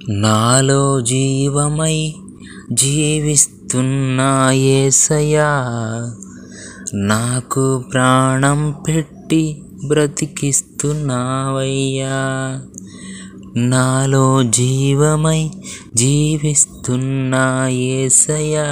నాలో జీవమై జీవిస్తున్నా యేసయ్యా నాకు ప్రాణం పెట్టి బ్రతికిస్తున్నావయ్యా నాలో జీవమై జీవిస్తున్నా యేసయ్యా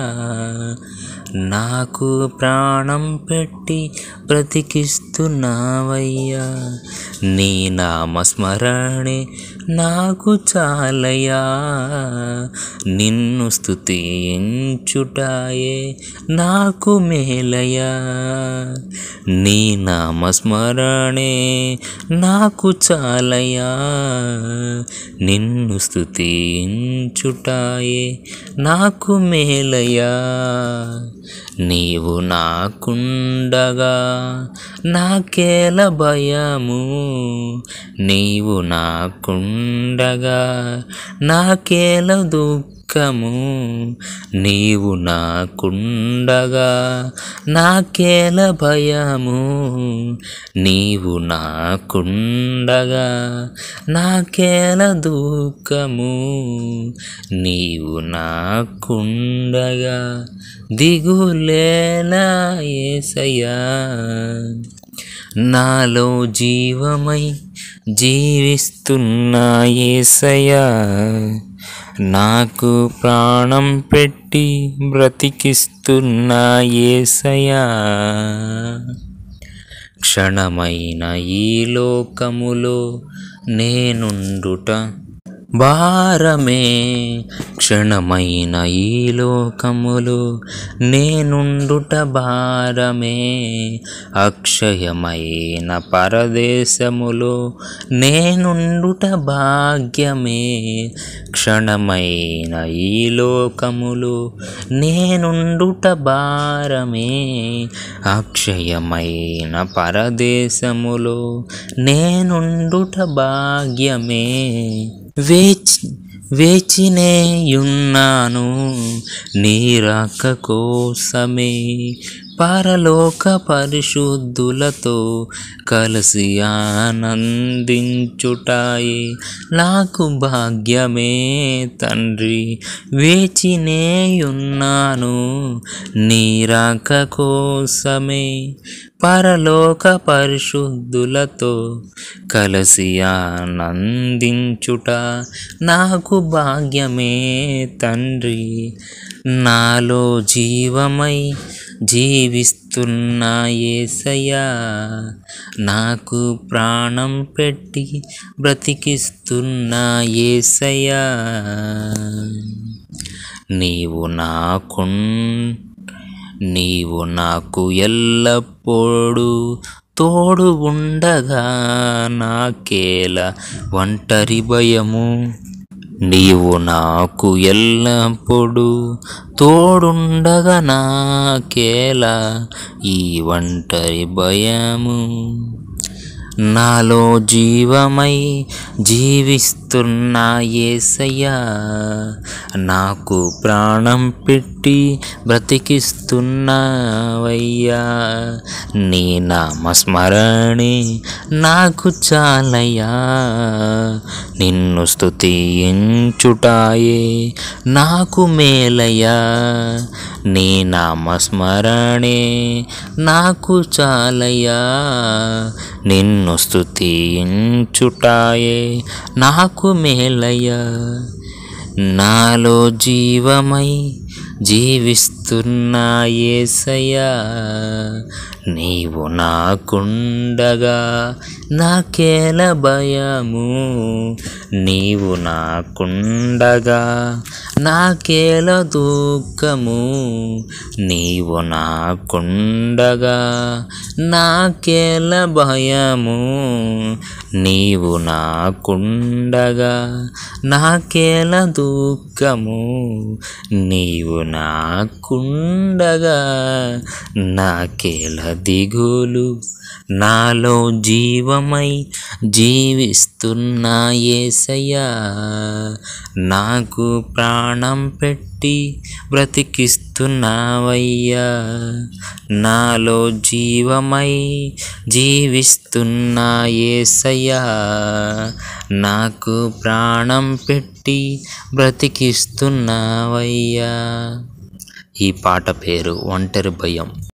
నాకు ప్రాణం పెట్టి బ్రతికిస్తున్నావయ్యా నీ నామస్మరణే నాకు చాలయ్యా నిన్ను స్తుతించుటాయే నాకు మేలయ్యా నీ నామస్మరణే నాకు చాలయ్యా నిన్ను స్తుతించుటాయే నాకు మేలయ్యా నీవు నాకుండగా నాకేల భయము నీవు నాకుండగా నాకేల దుఃఖము నీవు నాకుండగా నాకేల భయము నీవు నాకుండగా నాకేల దుఃఖము నీవు నాకుండగా దిగులేలా ఏసయ్యా నాలో జీవమై జీవిస్తున్నా ఏసయ్యా నాకు ప్రాణం పెట్టి బ్రతికిస్తున్నా ఏసయ్యా క్షణమైన ఈ లోకములో నేనుండుట భారమే క్షణమైన ఈ లోకములు నేనుండుట భారమే అక్షయమైన పరదేశములో నేనుండుట భాగ్యమే క్షణమైన ఈ లోకములు నేనుండుట భారమే అక్షయమైన పరదేశములో నేనుండుట భాగ్యమే వేచి వేచినేయున్నాను నీరాక కోసమే పరలోక పరిశుద్ధులతో కలిసి ఆనందించుటాయి నాకు భాగ్యమే తండ్రి వేచినేయున్నాను నీరాక కోసమే పరలోక పరిశుద్ధులతో కలిసి ఆనందించుట నాకు భాగ్యమే తండ్రి నాలో జీవమై జీవిస్తున్నా ఏసయ్యా నాకు ప్రాణం పెట్టి బ్రతికిస్తున్నా ఏసయ్యా నీవు నాకున్ నీవు నాకు ఎల్లప్పుడూ తోడు ఉండగా నాకేల ఒంటరి భయము నీవు నాకు ఎల్లప్పుడు తోడుండగా నాకేలా ఈ ఒంటరి భయము నాలో జీవమై జీవిస్తున్నా ఏసయ్యా నాకు ప్రాణం పెట్టి బ్రతికిస్తున్నావయ్యా నీ నామస్మరణే నాకు చాలయ్యా నిన్ను స్తుతించుటాయే నాకు మేలయ్యా నీ నామస్మరణే నాకు చాలయ్యా నిన్ను స్తుతించుటాయే నాకు మేలయ్యా నాలో జీవమై జీవిస్తున్నా ఏసయ్యా నీవు నాకుండగా నాకేల భయము నీవు నాకుండగా నాకేల దుఃఖము నీవు నాకుండగా నాకేల భయము నీవు నాకుండగా నాకేల దుఃఖము నీవు నాకుండగా నాకేల దిగులు నాలో జీవమై జీవిస్తున్నా ఏసయ్యా నాకు ప్రాణం పెట్టి పెట్టి బ్రతికిస్తున్నావయ్యా నాలో జీవమై జీవిస్తున్నా ఏసయ్యా నాకు ప్రాణం పెట్టి బ్రతికిస్తున్నావయ్యా ఈ పాట పేరు ఒంటరి భయం